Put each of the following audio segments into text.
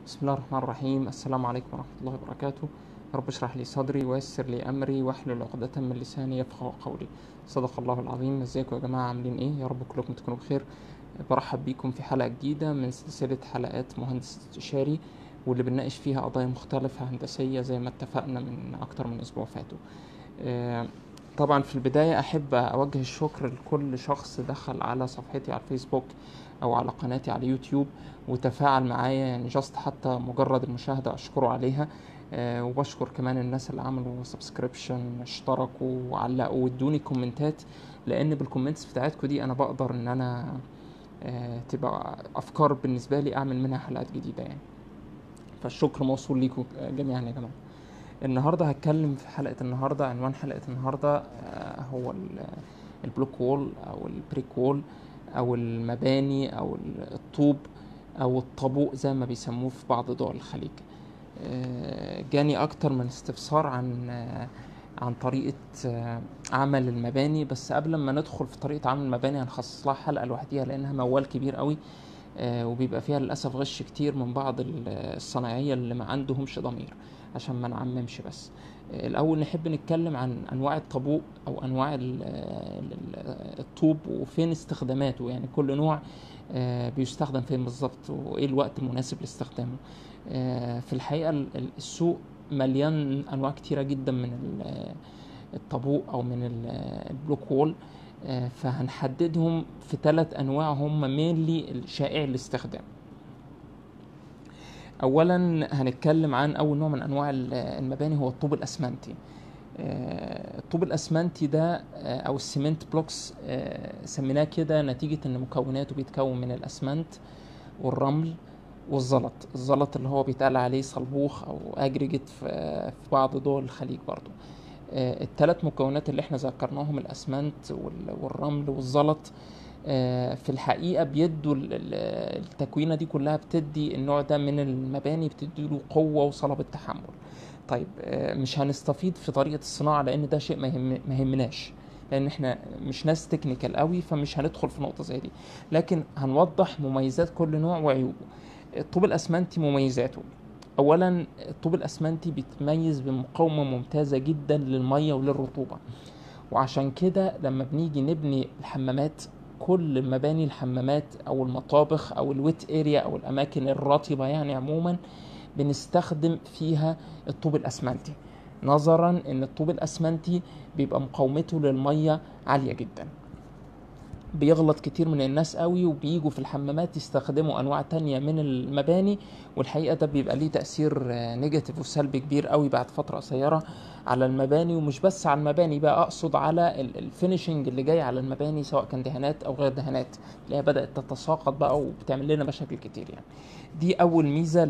بسم الله الرحمن الرحيم السلام عليكم ورحمة الله وبركاته رب اشرح لي صدري ويسر لي أمري واحلل عقدة من لساني يفقه قولي صدق الله العظيم ازيكم يا جماعة عاملين ايه يا رب كلكم تكونوا بخير برحب بيكم في حلقة جديدة من سلسلة حلقات مهندس استشاري واللي بنناقش فيها قضايا مختلفة هندسية زي ما اتفقنا من أكتر من أسبوع فاتوا آه، طبعا في البداية أحب أوجه الشكر لكل شخص دخل على صفحتي على الفيسبوك أو على قناتي على يوتيوب وتفاعل معايا يعني جاست حتى مجرد المشاهدة أشكره عليها آه، وبشكر كمان الناس اللي عملوا سبسكريبشن اشتركوا وعلقوا وادوني كومنتات لأن بالكومنتس بتاعتكم دي أنا بقدر إن أنا آه، تبقى أفكار بالنسبة لي أعمل منها حلقات جديدة يعني فالشكر موصول ليكم جميعا يا جماعة النهارده هتكلم في حلقة النهارده عنوان حلقة النهارده آه، هو ال- البلوك وول أو البريك وول أو المباني أو الطوب أو الطابوق زي ما بيسموه في بعض دول الخليج آه، جاني أكتر من استفسار عن آه، عن طريقة آه، عمل المباني بس قبل ما ندخل في طريقة عمل المباني هنخصص لها حلقة لوحديها لأنها موال كبير قوي آه، وبيبقى فيها للأسف غش كتير من بعض ال- الصنايعية اللي ما عندهمش ضمير عشان ما نعممش بس آه، الأول نحب نتكلم عن أنواع الطابوق أو أنواع ال- ال- الطوب وفين استخداماته يعني كل نوع آه، بيستخدم فين بالظبط وإيه الوقت المناسب لاستخدامه آه، في الحقيقة ال- ال- السوق مليان أنواع كتيرة جدا من ال- الطابوق أو من ال- البلوك وول آه، فهنحددهم في ثلاث أنواع هم مينلي الشائع الاستخدام اولا هنتكلم عن اول نوع من انواع ال- المباني هو الطوب الاسمنتي آه، الطوب الاسمنتي ده آه، او السيمنت بلوكس آه، سميناه كده نتيجة ان مكوناته بيتكون من الاسمنت والرمل والزلط الزلط اللي هو بيتقال عليه صلبوخ او اجريجيت في في بعض دول الخليج برضو آه، الثلاث مكونات اللي احنا ذكرناهم الاسمنت وال- والرمل والزلط آه، في الحقيقة بيدوا ال- ال- التكوينة دي كلها بتدي النوع ده من المباني بتدي له قوة وصلابة تحمل طيب آه، مش هنستفيد في طريقة الصناعة لأن ده شيء ما يهم- ما يهمناش لأن احنا مش ناس تكنيكال قوي فمش هندخل في نقطة زي دي لكن هنوضح مميزات كل نوع وعيوبه الطوب الأسمنتي مميزاته أولا الطوب الأسمنتي بيتميز بمقاومة ممتازة جدا للمية وللرطوبة وعشان كده لما بنيجي نبني الحمامات كل مباني الحمامات او المطابخ او الويت اريا او الاماكن الرطبه يعني عموما بنستخدم فيها الطوب الاسمنتي نظرا ان الطوب الاسمنتي بيبقى مقاومته للميه عاليه جدا بيغلط كتير من الناس قوي وبيجوا في الحمامات يستخدموا انواع تانية من المباني والحقيقه ده بيبقى ليه تاثير آه، نيجاتيف وسلبي كبير قوي بعد فتره قصيره على المباني ومش بس على المباني بقى اقصد على ال- الفينيشنج اللي جاي على المباني سواء كان دهانات او غير دهانات اللي هي بدات تتساقط بقى وبتعمل لنا مشاكل كتير يعني دي اول ميزه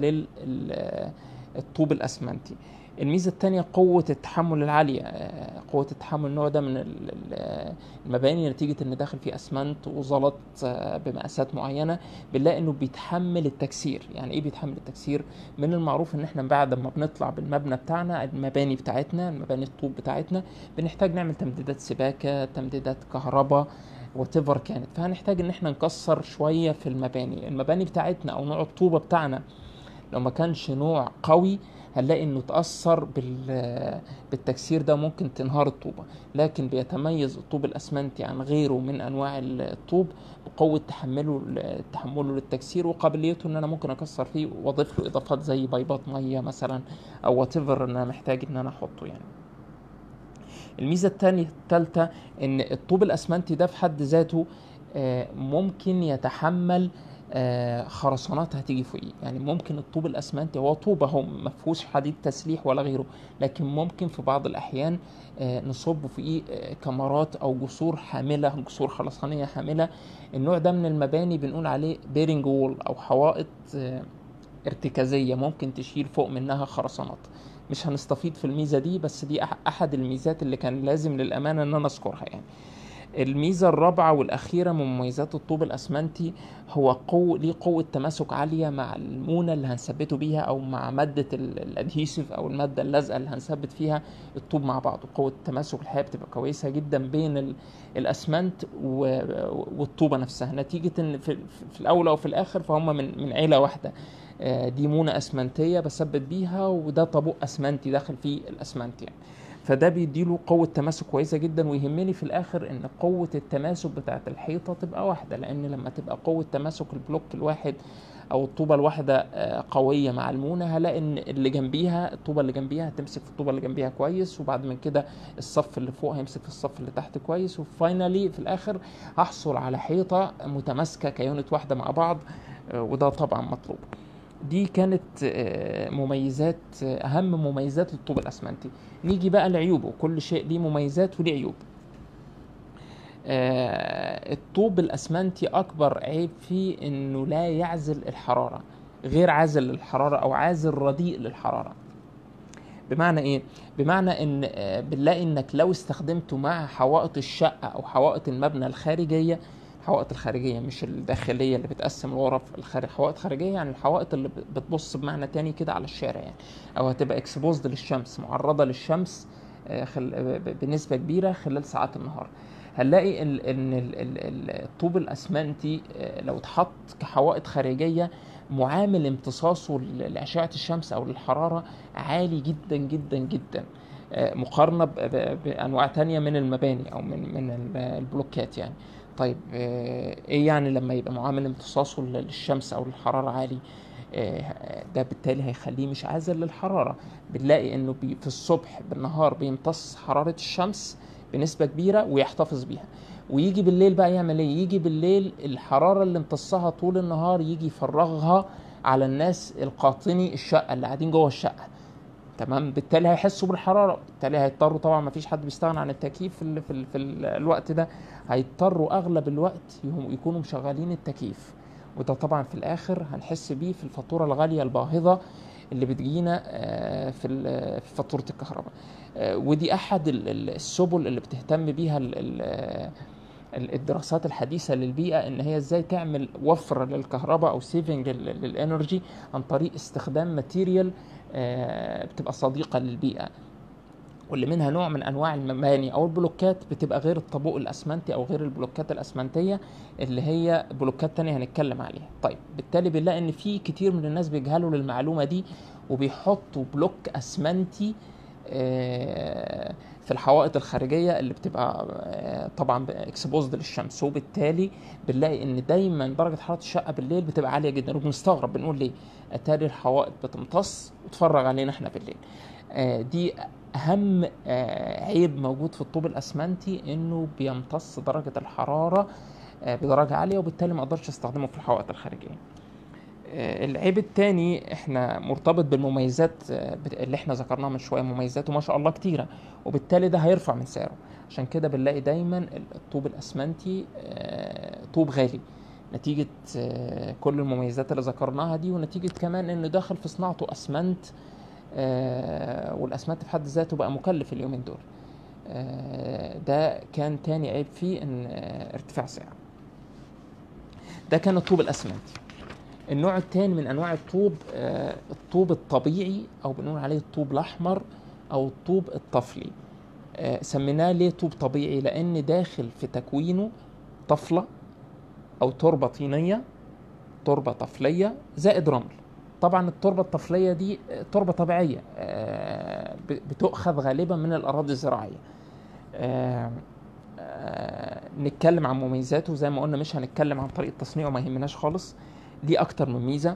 للطوب الاسمنتي الميزة التانية قوة التحمل العالية آه، قوة التحمل النوع ده من ال- ال- المباني نتيجة ان داخل فيه اسمنت وزلط آه، بمقاسات معينة بنلاقي انه بيتحمل التكسير يعني ايه بيتحمل التكسير من المعروف ان احنا بعد ما بنطلع بالمبنى بتاعنا المباني بتاعتنا المباني الطوب بتاعتنا بنحتاج نعمل تمديدات سباكة تمديدات كهرباء وتفر كانت فهنحتاج ان احنا نكسر شوية في المباني المباني بتاعتنا او نوع الطوبة بتاعنا لو ما كانش نوع قوي هنلاقي انه تأثر بال بالتكسير ده ممكن تنهار الطوبة لكن بيتميز الطوب الأسمنتي عن غيره من أنواع الطوب بقوة تحمله تحمله للتكسير وقابليته إن أنا ممكن أكسر فيه وأضيف له إضافات زي بيبات مية مثلا أو وات إن أنا محتاج إن أنا أحطه يعني الميزة التانية التالتة إن الطوب الأسمنتي ده في حد ذاته آه، ممكن يتحمل آه، خرسانات هتيجي فوقيه يعني ممكن الطوب الاسمنتي هو طوب اهو ما فيهوش حديد تسليح ولا غيره لكن ممكن في بعض الاحيان آه، نصب فوقيه آه، كمرات او جسور حامله جسور خرسانيه حامله النوع ده من المباني بنقول عليه بيرنج وول او حوائط آه، ارتكازيه ممكن تشيل فوق منها خرسانات مش هنستفيد في الميزه دي بس دي أح- احد الميزات اللي كان لازم للامانه ان انا اذكرها يعني الميزة الرابعة والأخيرة من مميزات الطوب الأسمنتي هو قو... ليه قوة تماسك عالية مع المونة اللي هنثبته بيها أو مع مادة ال- الأدهيسيف أو المادة اللازقة اللي هنثبت فيها الطوب مع بعض قوة التماسك الحقيقة بتبقى كويسة جدا بين ال... الأسمنت و... والطوبة نفسها نتيجة إن في... في الأول أو في الآخر فهم من من عيلة واحدة آه، دي مونه اسمنتيه بثبت بيها وده طابوق اسمنتي داخل فيه الاسمنت يعني فده بيديله قوة تماسك كويسة جدا ويهمني في الآخر إن قوة التماسك بتاعة الحيطة تبقى واحدة لأن لما تبقى قوة تماسك البلوك الواحد أو الطوبة الواحدة آه، قوية مع المونة هلاقي إن اللي جنبيها الطوبة اللي جنبيها هتمسك في الطوبة اللي جنبيها كويس وبعد من كده الصف اللي فوق هيمسك في الصف اللي تحت كويس وفاينالي في الآخر هحصل على حيطة متماسكة كيونت واحدة مع بعض آه، وده طبعا مطلوب دي كانت آه، مميزات آه، اهم مميزات للطوب الاسمنتي نيجي بقى لعيوبه كل شيء ليه مميزات وليه عيوب آه، الطوب الاسمنتي اكبر عيب فيه انه لا يعزل الحراره غير عازل للحراره او عازل رديء للحراره بمعنى ايه بمعنى ان آه، بنلاقي انك لو استخدمته مع حوائط الشقه او حوائط المبنى الخارجيه الحوائط الخارجيه مش الداخليه اللي بتقسم الغرف الخارج حوائط خارجيه يعني الحوائط اللي بتبص بمعنى تاني كده على الشارع يعني او هتبقى اكسبوزد للشمس معرضه للشمس آه، خل... آه، ب- بنسبه كبيره خلال ساعات النهار هنلاقي ال- ان ال- ال- ال- الطوب الاسمنتي آه، لو اتحط كحوائط خارجيه معامل امتصاصه ل- لاشعه الشمس او للحراره عالي جدا جدا جدا آه، مقارنه ب- ب- بانواع تانية من المباني او من من ال- البلوكات يعني طيب آه، ايه يعني لما يبقى معامل امتصاصه لل- للشمس او للحراره عالي آه، ده بالتالي هيخليه مش عازل للحراره بنلاقي انه بي في الصبح بالنهار بيمتص حراره الشمس بنسبه كبيره ويحتفظ بيها ويجي بالليل بقى يعمل ايه يجي بالليل الحراره اللي امتصها طول النهار يجي يفرغها على الناس القاطني الشقه اللي قاعدين جوه الشقه تمام بالتالي هيحسوا بالحراره بالتالي هيضطروا طبعا ما فيش حد بيستغنى عن التكييف في, ال في, ال في ال الوقت ده هيضطروا اغلب الوقت يهم- يكونوا مشغلين التكييف وده طبعا في الاخر هنحس بيه في الفاتوره الغاليه الباهظه اللي بتجينا آه، في ال- في فاتوره الكهرباء آه، ودي احد ال- ال- السبل اللي بتهتم بيها ال- ال- ال- الدراسات الحديثه للبيئه ان هي ازاي تعمل وفر للكهرباء او سيفنج للانرجي عن طريق استخدام ماتيريال بتبقى صديقه للبيئه واللي منها نوع من انواع المباني او البلوكات بتبقى غير الطابوق الاسمنتي او غير البلوكات الاسمنتيه اللي هي بلوكات تانية هنتكلم عليها طيب بالتالي بنلاقي ان في كتير من الناس بيجهلوا للمعلومه دي وبيحطوا بلوك اسمنتي آه، في الحوائط الخارجيه اللي بتبقى آه، طبعا اكسبوزد للشمس وبالتالي بنلاقي ان دايما درجه حراره الشقه بالليل بتبقى عاليه جدا وبنستغرب بنقول ليه اتاري الحوائط بتمتص وتفرغ علينا احنا بالليل آه، دي اهم آه، عيب موجود في الطوب الاسمنتي انه بيمتص درجه الحراره آه، بدرجه عاليه وبالتالي ما اقدرش استخدمه في الحوائط الخارجيه آه، العيب التاني احنا مرتبط بالمميزات آه، بت- اللي احنا ذكرناها من شويه مميزاته ما شاء الله كتيره وبالتالي ده هيرفع من سعره عشان كده بنلاقي دايما الطوب الاسمنتي آه، طوب غالي نتيجة آه، كل المميزات اللي ذكرناها دي ونتيجة كمان انه داخل في صناعته اسمنت آه، والاسمنت في حد ذاته بقى مكلف اليومين دول آه، ده كان تاني عيب فيه ان آه، ارتفاع سعره ده كان الطوب الاسمنتي النوع التاني من انواع الطوب آه، الطوب الطبيعي او بنقول عليه الطوب الاحمر او الطوب الطفلي آه، سميناه ليه طوب طبيعي لان داخل في تكوينه طفله او تربه طينيه تربه طفليه زائد رمل طبعا التربه الطفليه دي آه، تربه طبيعيه آه، ب- بتؤخذ غالبا من الاراضي الزراعيه آه، آه، نتكلم عن مميزاته زي ما قلنا مش هنتكلم عن طريقه تصنيعه ما يهمناش خالص ليه اكتر من ميزه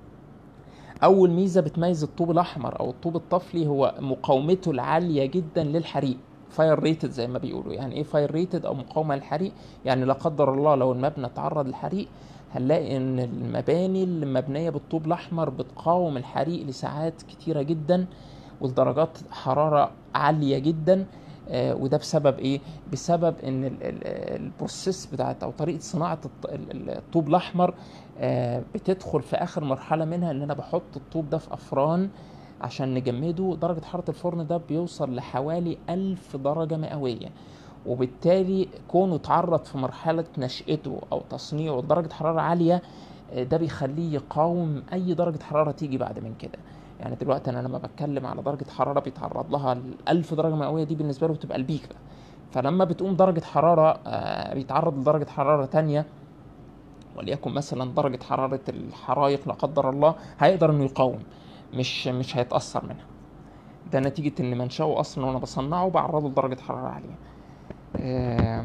اول ميزه بتميز الطوب الاحمر او الطوب الطفلي هو مقاومته العاليه جدا للحريق فاير ريتد زي ما بيقولوا يعني ايه فاير ريتد او مقاومه للحريق يعني لا قدر الله لو المبنى تعرض للحريق هنلاقي ان المباني اللي مبنيه بالطوب الاحمر بتقاوم الحريق لساعات كتيره جدا ولدرجات حراره عاليه جدا آه، وده بسبب ايه بسبب ان ال- ال- البروسيس بتاعت او طريقه صناعه الط- ال- ال- الطوب الاحمر آه، بتدخل في اخر مرحله منها ان انا بحط الطوب ده في افران عشان نجمده درجه حراره الفرن ده بيوصل لحوالي ألف درجه مئويه وبالتالي كونه اتعرض في مرحله نشأته او تصنيعه لدرجه حراره عاليه آه، ده بيخليه يقاوم اي درجه حراره تيجي بعد من كده يعني دلوقتي انا لما بتكلم على درجه حراره بيتعرض لها ال 1000 درجه مئويه دي بالنسبه له بتبقى البيك بقى فلما بتقوم درجه حراره آه، بيتعرض لدرجه حراره تانية وليكن مثلا درجه حراره الحرائق لا قدر الله هيقدر انه يقاوم مش مش هيتاثر منها ده نتيجه ان منشاه اصلا وانا بصنعه بعرضه لدرجه حراره عاليه آه،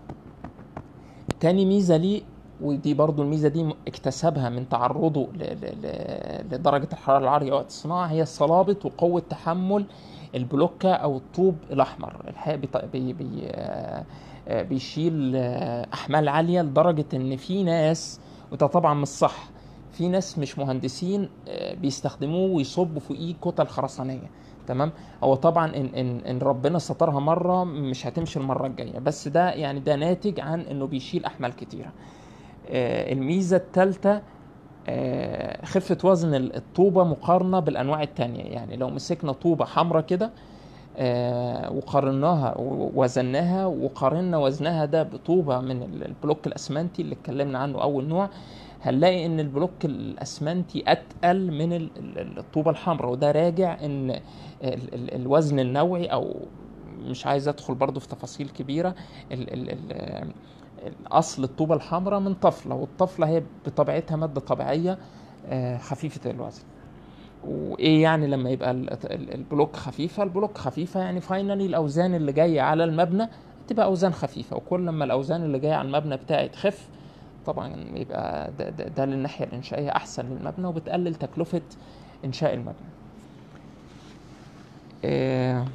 تاني ميزه ليه ودي برضو الميزه دي اكتسبها من تعرضه ل- ل- ل- لدرجه الحراره العاليه وقت الصناعه هي الصلابه وقوه تحمل البلوكه او الطوب الاحمر الحقيقه بيط- بي بي آه، آه، بيشيل آه، احمال عاليه لدرجه ان في ناس وده طبعا مش صح في ناس مش مهندسين آه، بيستخدموه ويصبوا فوقيه كتل خرسانيه تمام هو طبعا ان ان ان ربنا سترها مره مش هتمشي المره الجايه بس ده يعني ده ناتج عن انه بيشيل احمال كتيره آه، الميزه الثالثه خفه وزن الطوبه مقارنه بالانواع التانية يعني لو مسكنا طوبه حمراء كده آه، وقارناها ووزناها وقارنا وزنها ده بطوبه من ال- البلوك الاسمنتي اللي اتكلمنا عنه اول نوع هنلاقي ان البلوك الاسمنتي اتقل من ال- ال- الطوبه الحمراء وده راجع ان ال- ال- الوزن النوعي او مش عايز ادخل برضو في تفاصيل كبيره ال ال ال اصل الطوبه الحمراء من طفله والطفله هي بطبيعتها ماده طبيعيه آه، خفيفه الوزن وايه يعني لما يبقى ال- ال- البلوك خفيفه البلوك خفيفه يعني فاينلي الاوزان اللي جايه على المبنى تبقى اوزان خفيفه وكل لما الاوزان اللي جايه على المبنى بتاعي تخف طبعا يبقى ده, ده, ده للناحيه الانشائيه احسن للمبنى وبتقلل تكلفه انشاء المبنى آه،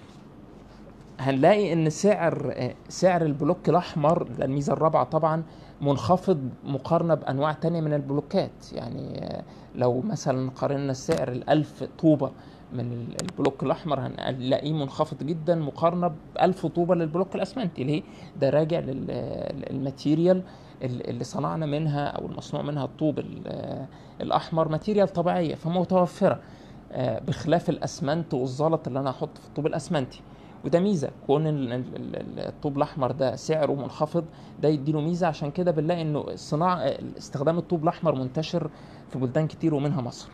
هنلاقي ان سعر آه، سعر البلوك الاحمر ده الميزه الرابعه طبعا منخفض مقارنه بانواع تانية من البلوكات يعني آه، لو مثلا قارنا سعر الألف طوبة من ال- البلوك الأحمر هنلاقيه منخفض جدا مقارنة بألف طوبة للبلوك الأسمنتي ليه؟ ده راجع للماتيريال اللي صنعنا منها أو المصنوع منها الطوب ال- الأحمر ماتيريال طبيعية فمتوفرة آه، بخلاف الأسمنت والزلط اللي أنا هحطه في الطوب الأسمنتي وده ميزة كون ال- ال- ال- الطوب الأحمر ده سعره منخفض ده يديله ميزة عشان كده بنلاقي إنه الصناعة استخدام الطوب الأحمر منتشر في بلدان كتير ومنها مصر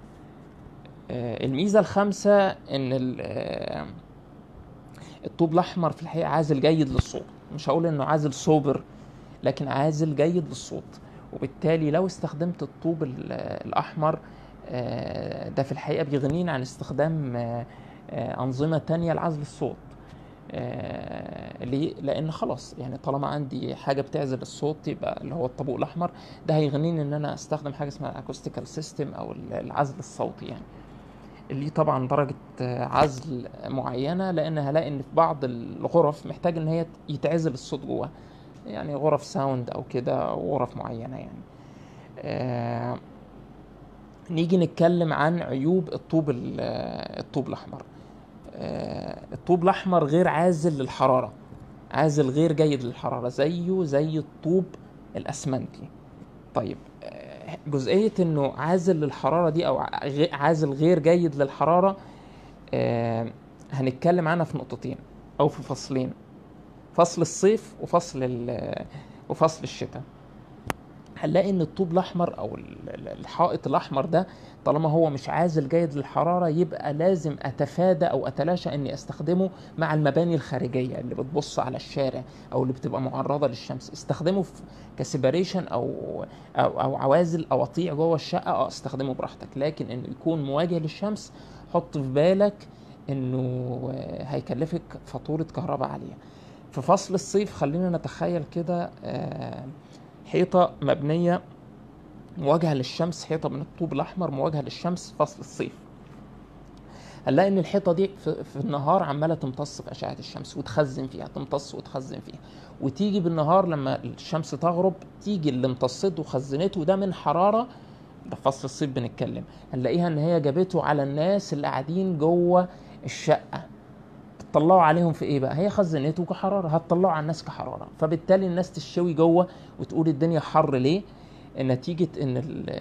آه، الميزة الخامسة إن ال- آه، الطوب الأحمر في الحقيقة عازل جيد للصوت مش هقول إنه عازل صوبر لكن عازل جيد للصوت وبالتالي لو استخدمت الطوب ال- الأحمر آه، ده في الحقيقة بيغنينا عن استخدام آه، آه، أنظمة تانية لعزل الصوت آه، ليه؟ لأن خلاص يعني طالما عندي حاجة بتعزل الصوت يبقى اللي هو الطابوق الأحمر ده هيغنيني إن أنا أستخدم حاجة اسمها أكوستيكال سيستم أو العزل الصوتي يعني اللي طبعا درجة آه، عزل معينة لأن هلاقي إن في بعض الغرف محتاج إن هي يتعزل الصوت جواها يعني غرف ساوند أو كده غرف معينة يعني آه، نيجي نتكلم عن عيوب الطوب ال- آه، الطوب الأحمر آه، الطوب الأحمر غير عازل للحرارة عازل غير جيد للحرارة زيه زي الطوب الأسمنتي طيب آه، جزئية إنه عازل للحرارة دي أو ع- غ- عازل غير جيد للحرارة آه، هنتكلم عنها في نقطتين أو في فصلين فصل الصيف وفصل ال- وفصل الشتاء هنلاقي ان الطوب الاحمر او ال- ال- الحائط الاحمر ده طالما هو مش عازل جيد للحراره يبقى لازم اتفادى او اتلاشى اني استخدمه مع المباني الخارجيه اللي بتبص على الشارع او اللي بتبقى معرضه للشمس استخدمه في كسيبريشن او او او عوازل او اطيع جوه الشقه اه استخدمه براحتك لكن انه يكون مواجه للشمس حط في بالك انه آه، هيكلفك فاتوره كهرباء عاليه في فصل الصيف خلينا نتخيل كده آه، حيطة مبنية مواجهة للشمس حيطة من الطوب الأحمر مواجهة للشمس فصل الصيف هنلاقي إن الحيطة دي في, في النهار عمالة تمتص في أشعة الشمس وتخزن فيها تمتص وتخزن فيها وتيجي بالنهار لما الشمس تغرب تيجي اللي امتصته وخزنته ده من حرارة ده في فصل الصيف بنتكلم هنلاقيها إن هي جابته على الناس اللي قاعدين جوه الشقة تطلعوا عليهم في ايه بقى هي خزنته كحراره هتطلعوا على الناس كحراره فبالتالي الناس تشوي جوه وتقول الدنيا حر ليه نتيجه ان ال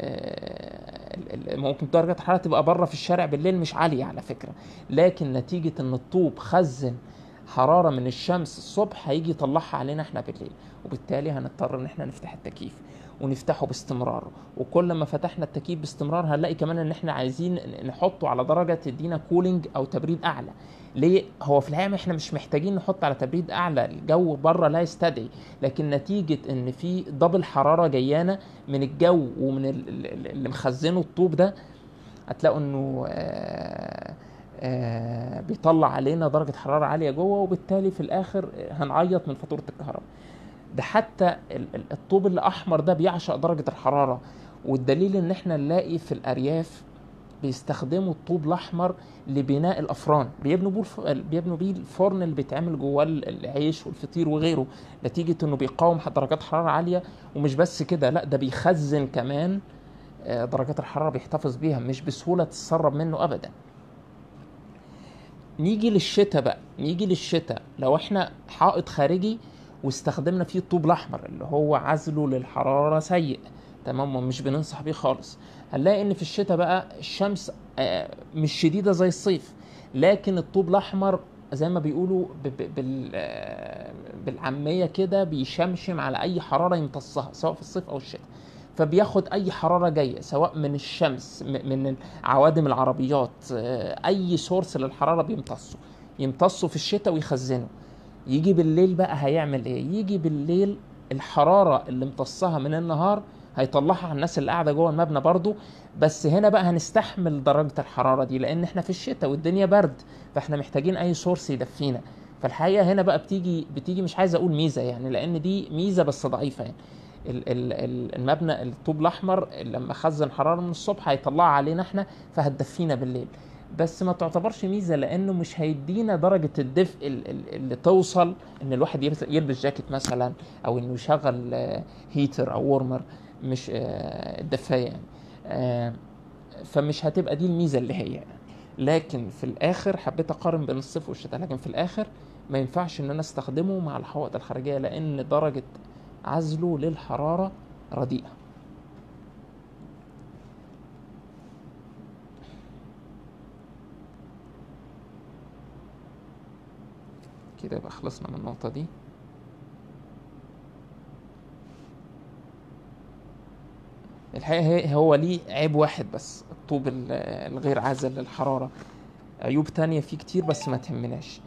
ال- ال- ممكن درجه الحراره تبقى بره في الشارع بالليل مش عاليه على فكره لكن نتيجه ان الطوب خزن حراره من الشمس الصبح هيجي يطلعها علينا احنا بالليل وبالتالي هنضطر ان احنا نفتح التكييف ونفتحه باستمرار وكل ما فتحنا التكييف باستمرار هنلاقي كمان ان احنا عايزين نحطه على درجه تدينا كولينج او تبريد اعلى ليه هو في الحقيقه احنا مش محتاجين نحط على تبريد اعلى الجو بره لا يستدعي لكن نتيجه ان في دبل حراره جيانه من الجو ومن اللي مخزنه الطوب ده هتلاقوا انه آه آه بيطلع علينا درجه حراره عاليه جوه وبالتالي في الاخر هنعيط من فاتوره الكهرباء ده حتى الطوب الاحمر ده بيعشق درجه الحراره والدليل ان احنا نلاقي في الارياف بيستخدموا الطوب الاحمر لبناء الافران بيبنوا بيه الف... بيبنوا بيه الفرن اللي بيتعمل جواه العيش والفطير وغيره نتيجه انه بيقاوم درجات حراره عاليه ومش بس كده لا ده بيخزن كمان درجات الحراره بيحتفظ بيها مش بسهوله تتسرب منه ابدا نيجي للشتاء بقى نيجي للشتاء لو احنا حائط خارجي واستخدمنا فيه الطوب الاحمر اللي هو عزله للحراره سيء تمام ومش بننصح بيه خالص هنلاقي ان في الشتاء بقى الشمس مش شديده زي الصيف لكن الطوب الاحمر زي ما بيقولوا بالعاميه كده بيشمشم على اي حراره يمتصها سواء في الصيف او الشتاء فبياخد اي حراره جايه سواء من الشمس من عوادم العربيات اي سورس للحراره بيمتصه يمتصه في الشتاء ويخزنه يجي بالليل بقى هيعمل ايه يجي بالليل الحراره اللي امتصها من النهار هيطلعها على الناس اللي قاعده جوه المبنى برضو بس هنا بقى هنستحمل درجه الحراره دي لان احنا في الشتاء والدنيا برد فاحنا محتاجين اي سورس يدفينا فالحقيقه هنا بقى بتيجي بتيجي مش عايز اقول ميزه يعني لان دي ميزه بس ضعيفه يعني المبنى الطوب الاحمر لما خزن حراره من الصبح هيطلعها علينا احنا فهتدفينا بالليل بس ما تعتبرش ميزه لانه مش هيدينا درجه الدفء اللي توصل ان الواحد يلبس جاكيت مثلا او انه يشغل هيتر او ورمر مش الدفايه يعني فمش هتبقى دي الميزه اللي هي يعني. لكن في الاخر حبيت اقارن بين الصيف والشتاء لكن في الاخر ما ينفعش ان انا استخدمه مع الحوائط الخارجيه لان درجه عزله للحراره رديئه كده يبقى خلصنا من النقطة دي الحقيقة هو ليه عيب واحد بس الطوب الغير عازل للحرارة عيوب تانية فيه كتير بس ما تهمناش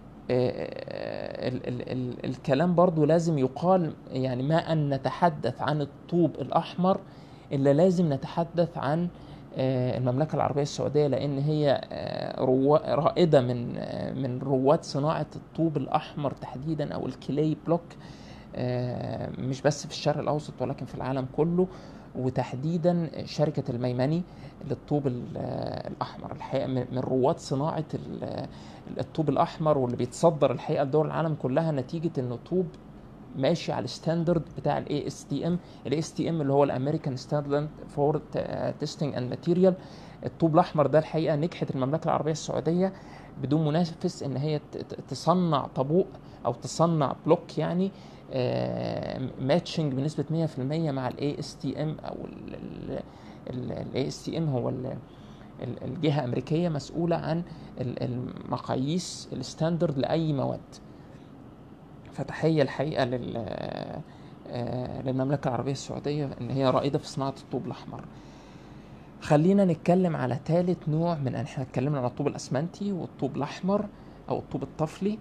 ال ال ال الكلام برضو لازم يقال يعني ما أن نتحدث عن الطوب الأحمر إلا لازم نتحدث عن المملكة العربية السعودية لأن هي رائدة من من رواد صناعة الطوب الأحمر تحديدا أو الكلي بلوك مش بس في الشرق الأوسط ولكن في العالم كله وتحديدا شركة الميمني للطوب الأحمر الحقيقة من رواد صناعة الطوب الأحمر واللي بيتصدر الحقيقة لدول العالم كلها نتيجة إنه طوب ماشي على الستاندرد بتاع الاي اس تي ام الاي اس تي ام اللي هو الامريكان ستاندرد فور تيستنج اند ماتيريال الطوب الاحمر ده الحقيقه نجحت المملكه العربيه السعوديه بدون منافس ان هي تصنع طابوق او تصنع بلوك يعني ماتشنج بنسبه 100% مع الاي اس تي ام او الاي اس تي ام هو الجهه امريكيه مسؤوله عن المقاييس الستاندرد لاي مواد فتحيه الحقيقه لل للمملكه العربيه السعوديه ان هي رائده في صناعه الطوب الاحمر خلينا نتكلم على ثالث نوع من احنا اتكلمنا عن الطوب الاسمنتي والطوب الاحمر او الطوب الطفلي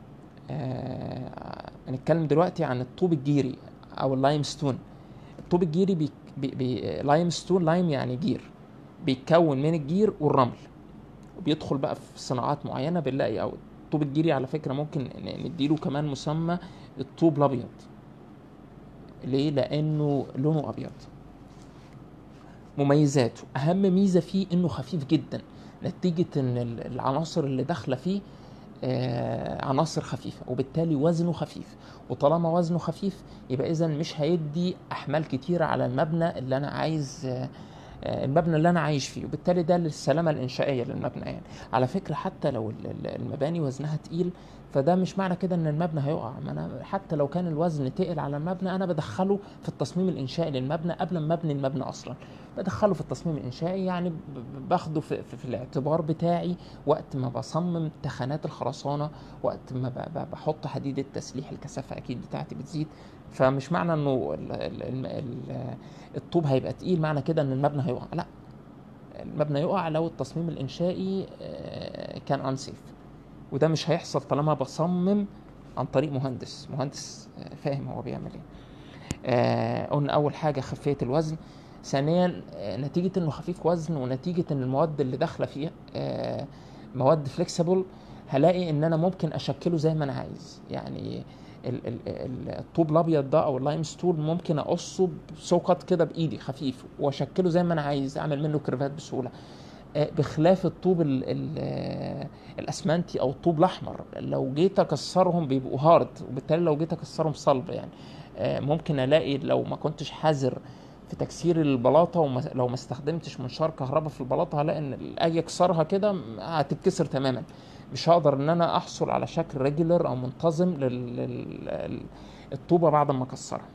آه هنتكلم دلوقتي عن الطوب الجيري او اللايم ستون الطوب الجيري بي بي بي لايم ستون لايم يعني جير بيتكون من الجير والرمل وبيدخل بقى في صناعات معينه بنلاقي او الطوب الجيري على فكره ممكن نديله كمان مسمى الطوب الابيض ليه لانه لونه ابيض مميزاته اهم ميزه فيه انه خفيف جدا نتيجه ان العناصر اللي داخله فيه آه عناصر خفيفه وبالتالي وزنه خفيف وطالما وزنه خفيف يبقى اذا مش هيدي احمال كتيره على المبنى اللي انا عايز آه المبنى اللي انا عايش فيه وبالتالي ده للسلامه الانشائيه للمبنى يعني على فكره حتى لو المباني وزنها تقيل فده مش معنى كده ان المبنى هيقع ما انا حتى لو كان الوزن تقل على المبنى انا بدخله في التصميم الانشائي للمبنى قبل ما ابني المبنى اصلا بدخله في التصميم الانشائي يعني ب- ب- باخده في, في, في الاعتبار بتاعي وقت ما بصمم تخانات الخرسانه وقت ما ب- ب- بحط حديد التسليح الكثافه اكيد بتاعتي بتزيد فمش معنى انه ال- ال- ال- ال- الطوب هيبقى تقيل معنى كده ان المبنى هيقع لا المبنى يقع لو التصميم الانشائي آه، كان انسيف وده مش هيحصل طالما بصمم عن طريق مهندس مهندس آه، فاهم هو بيعمل ايه آه، قلنا اول حاجه خفيه الوزن ثانيا آه، نتيجه انه خفيف وزن ونتيجه ان المواد اللي داخله فيه آه، مواد فليكسيبل هلاقي ان انا ممكن اشكله زي ما انا عايز يعني ال- ال- ال- الطوب الابيض ده او اللايم ستول ممكن اقصه بسوقت كده بايدي خفيف واشكله زي ما انا عايز اعمل منه كيرفات بسهوله آه، بخلاف الطوب ال ال آه، الاسمنتي او الطوب الاحمر لو جيت اكسرهم بيبقوا هارد وبالتالي لو جيت اكسرهم صلب يعني آه، ممكن الاقي لو ما كنتش حذر في تكسير البلاطه ولو ما استخدمتش منشار كهرباء في البلاطه هلاقي ان اجي اكسرها كده م- هتتكسر تماما مش هقدر ان انا احصل على شكل ريجولر او منتظم للطوبه بعد ما اكسرها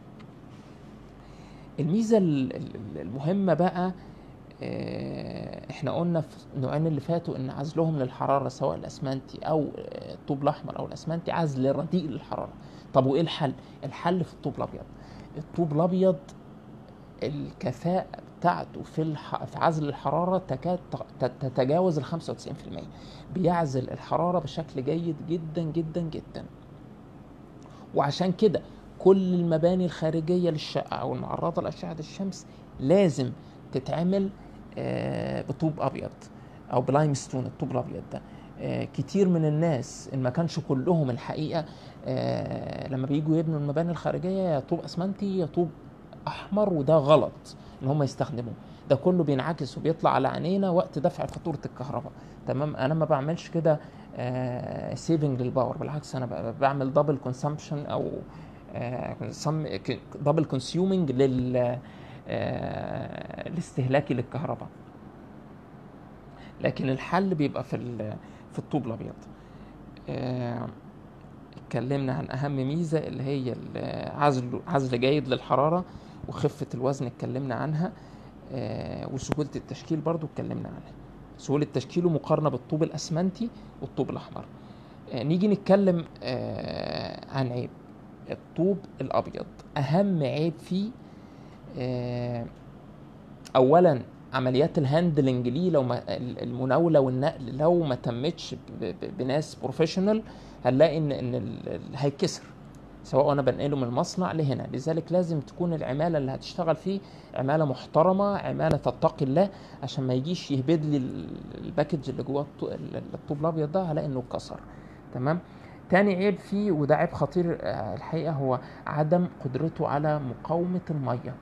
الميزه ال- ال- المهمه بقى آه، احنا قلنا في النوعين اللي فاتوا ان عزلهم للحراره سواء الاسمنتي او آه، الطوب الاحمر او الاسمنتي عزل رديء للحراره طب وايه الحل الحل في الطوب الابيض الطوب الابيض الكفاءة بتاعته في الح... في عزل الحرارة تكاد ت- تتجاوز ال 95% بيعزل الحرارة بشكل جيد جدا جدا جدا وعشان كده كل المباني الخارجية للشقة أو المعرضة لأشعة الشمس لازم تتعمل آه، بطوب أبيض أو بلايم ستون الطوب الأبيض ده آه، كتير من الناس إن ما كانش كلهم الحقيقة آه، لما بييجوا يبنوا المباني الخارجية يا طوب أسمنتي يا طوب أحمر وده غلط إن هم يستخدموه ده كله بينعكس وبيطلع على عينينا وقت دفع فاتورة الكهرباء تمام أنا ما بعملش كده سيفنج للباور بالعكس أنا ب- بعمل دبل كونسامبشن أو دبل كونسيومنج لل آه، لاستهلاكي للكهرباء لكن الحل بيبقى في ال- في الطوب الابيض آه، اتكلمنا عن اهم ميزه اللي هي ال- عزل عزل جيد للحراره وخفه الوزن اتكلمنا عنها آه، وسهوله التشكيل برضو اتكلمنا عنها سهوله تشكيله مقارنه بالطوب الاسمنتي والطوب الاحمر آه، نيجي نتكلم آه، عن عيب الطوب الابيض اهم عيب فيه آه، اولا عمليات الهاندلنج ليه لو ما المناوله والنقل لو ما تمتش ب- ب- بناس بروفيشنال هنلاقي ان ان ال- ال- هيتكسر سواء انا بنقله من المصنع لهنا لذلك لازم تكون العماله اللي هتشتغل فيه عماله محترمه عماله تتقي الله عشان ما يجيش يهبد لي ال- الباكج اللي جوه الطو- ال- الطوب الابيض ده هلاقي انه اتكسر تمام تاني عيب فيه وده عيب خطير آه، الحقيقه هو عدم قدرته على مقاومه الميه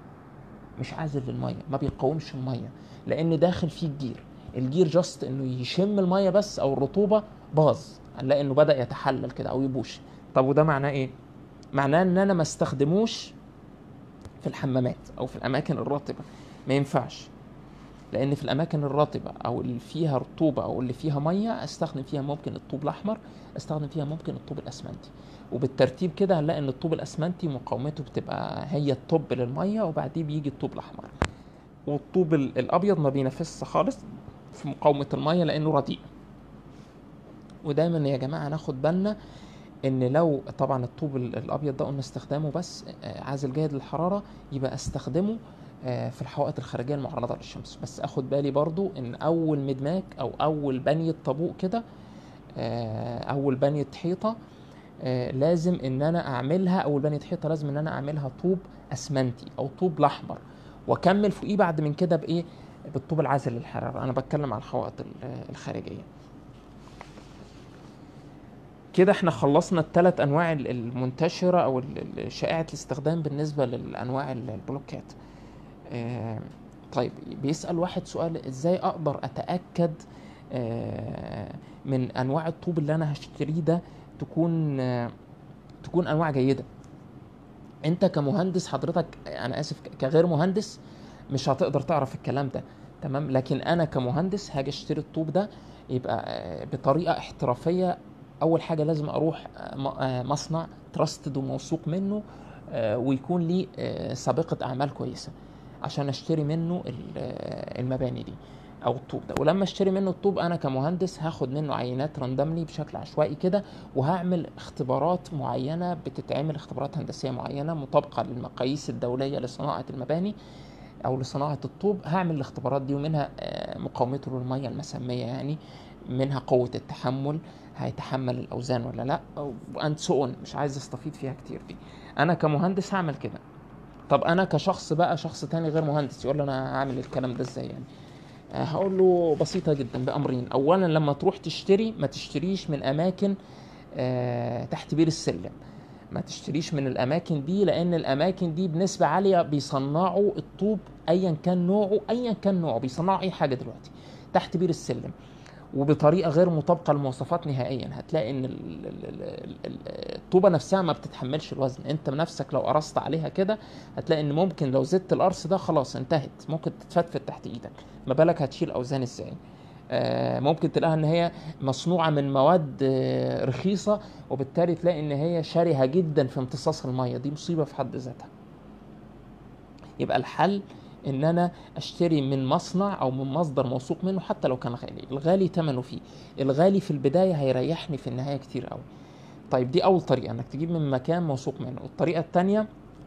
مش عازل للميه ما بيقاومش الميه لان داخل فيه الجير الجير جاست انه يشم الميه بس او الرطوبه باظ هنلاقي انه بدا يتحلل كده او يبوش طب وده معناه ايه معناه ان انا ما استخدموش في الحمامات او في الاماكن الرطبه ما ينفعش لان في الاماكن الرطبه او اللي فيها رطوبه او اللي فيها ميه استخدم فيها ممكن الطوب الاحمر استخدم فيها ممكن الطوب الاسمنتي وبالترتيب كده هنلاقي ان الطوب الاسمنتي مقاومته بتبقى هي الطب للميه وبعديه بيجي الطوب الاحمر والطوب ال- الابيض ما بينافسش خالص في مقاومه الميه لانه رديء ودايما يا جماعه ناخد بالنا ان لو طبعا الطوب ال- الابيض ده قلنا استخدامه بس آه، عازل جيد للحراره يبقى استخدمه آه، في الحوائط الخارجيه المعرضه للشمس بس اخد بالي برضو ان اول مدماك او اول بنيه طابوق كده آه، اول بنيه حيطه آه، لازم ان انا اعملها اول بنيه حيطه لازم ان انا اعملها طوب اسمنتي او طوب الاحمر واكمل فوقيه بعد من كده بايه بالطوب العازل للحراره انا بتكلم على الحوائط ال- الخارجيه كده احنا خلصنا الثلاث انواع ال- المنتشره او ال- ال- شائعه الاستخدام بالنسبه للانواع ال- البلوكات آه، طيب بيسال واحد سؤال ازاي اقدر اتاكد آه، من انواع الطوب اللي انا هشتريه ده تكون آه، تكون انواع جيده انت كمهندس حضرتك انا اسف ك- كغير مهندس مش هتقدر تعرف الكلام ده تمام لكن انا كمهندس هاجي اشتري الطوب ده يبقى آه، بطريقه احترافيه اول حاجه لازم اروح آه، م- آه، مصنع تراستد وموثوق منه آه، ويكون لي آه، سابقه اعمال كويسه عشان اشتري منه ال- آه، المباني دي او الطوب ده ولما اشتري منه الطوب انا كمهندس هاخد منه عينات راندملي بشكل عشوائي كده وهعمل اختبارات معينه بتتعمل اختبارات هندسيه معينه مطابقه للمقاييس الدوليه لصناعه المباني او لصناعه الطوب هعمل الاختبارات دي ومنها آه، مقاومته للميه المسميه يعني منها قوه التحمل هيتحمل الاوزان ولا لا اند سو مش عايز استفيض فيها كتير دي انا كمهندس هعمل كده طب انا كشخص بقى شخص تاني غير مهندس يقول لي انا هعمل الكلام ده ازاي يعني آه، هقول له بسيطة جدا بأمرين أولا لما تروح تشتري ما تشتريش من أماكن آه، تحت بير السلم ما تشتريش من الأماكن دي لأن الأماكن دي بنسبة عالية بيصنعوا الطوب أيا كان نوعه أيا كان نوعه بيصنعوا أي حاجة دلوقتي تحت بير السلم وبطريقه غير مطابقه للمواصفات نهائيا هتلاقي ان ال- ال- ال- ال- الطوبه نفسها ما بتتحملش الوزن انت بنفسك لو قرصت عليها كده هتلاقي ان ممكن لو زدت القرص ده خلاص انتهت ممكن تتفتفت تحت ايدك ما بالك هتشيل اوزان ازاي آه، ممكن تلاقيها ان هي مصنوعه من مواد آه، رخيصه وبالتالي تلاقي ان هي شرهه جدا في امتصاص الميه دي مصيبه في حد ذاتها يبقى الحل ان انا اشتري من مصنع او من مصدر موثوق منه حتى لو كان غالي الغالي ثمنه فيه الغالي في البدايه هيريحني في النهايه كتير قوي طيب دي اول طريقه انك تجيب من مكان موثوق منه الطريقه الثانيه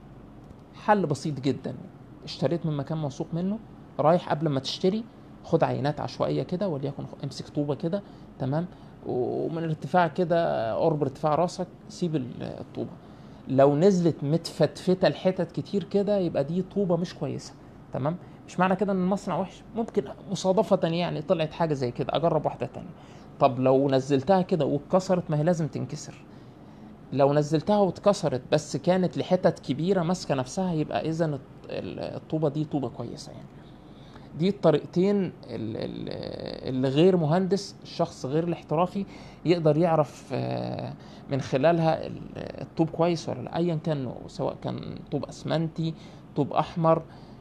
حل بسيط جدا اشتريت من مكان موثوق منه رايح قبل ما تشتري خد عينات عشوائيه كده وليكن امسك طوبه كده تمام ومن الارتفاع كده قرب ارتفاع راسك سيب ال- الطوبه لو نزلت متفتفته الحتت كتير كده يبقى دي طوبه مش كويسه تمام مش معنى كده ان المصنع وحش ممكن مصادفه يعني طلعت حاجه زي كده اجرب واحده تانية طب لو نزلتها كده واتكسرت ما هي لازم تنكسر لو نزلتها واتكسرت بس كانت لحتت كبيره ماسكه نفسها يبقى اذا الط- ال- الطوبه دي طوبه كويسه يعني دي الطريقتين ال- ال- اللي غير مهندس الشخص غير الاحترافي يقدر يعرف آه، من خلالها ال- الطوب كويس ولا لا ايا كان نوعه سواء كان طوب اسمنتي طوب احمر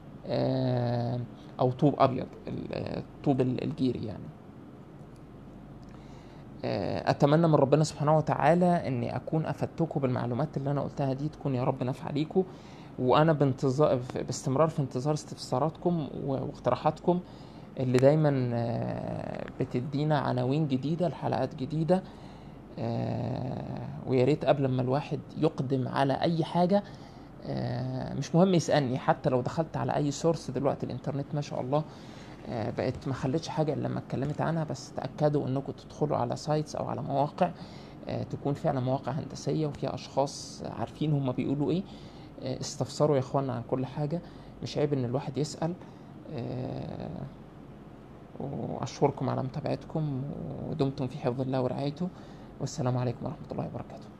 آه، او طوب ابيض ال- الطوب ال- الجيري يعني آه، اتمنى من ربنا سبحانه وتعالى اني اكون افدتكم بالمعلومات اللي انا قلتها دي تكون يا رب نافعه ليكم وانا بانتظار باستمرار في انتظار استفساراتكم و- واقتراحاتكم اللي دايما آه، بتدينا عناوين جديده لحلقات جديده آه، ويا ريت قبل ما الواحد يقدم على اي حاجه آه، مش مهم يسالني حتى لو دخلت على اي سورس دلوقتي الانترنت ما شاء الله آه، بقت ما خلتش حاجه الا لما اتكلمت عنها بس تاكدوا انكم تدخلوا على سايتس او على مواقع آه، تكون فعلا مواقع هندسيه وفيها اشخاص عارفين هم بيقولوا ايه آه، استفسروا يا اخوانا عن كل حاجه مش عيب ان الواحد يسال آه، واشكركم على متابعتكم ودمتم في حفظ الله ورعايته والسلام عليكم ورحمه الله وبركاته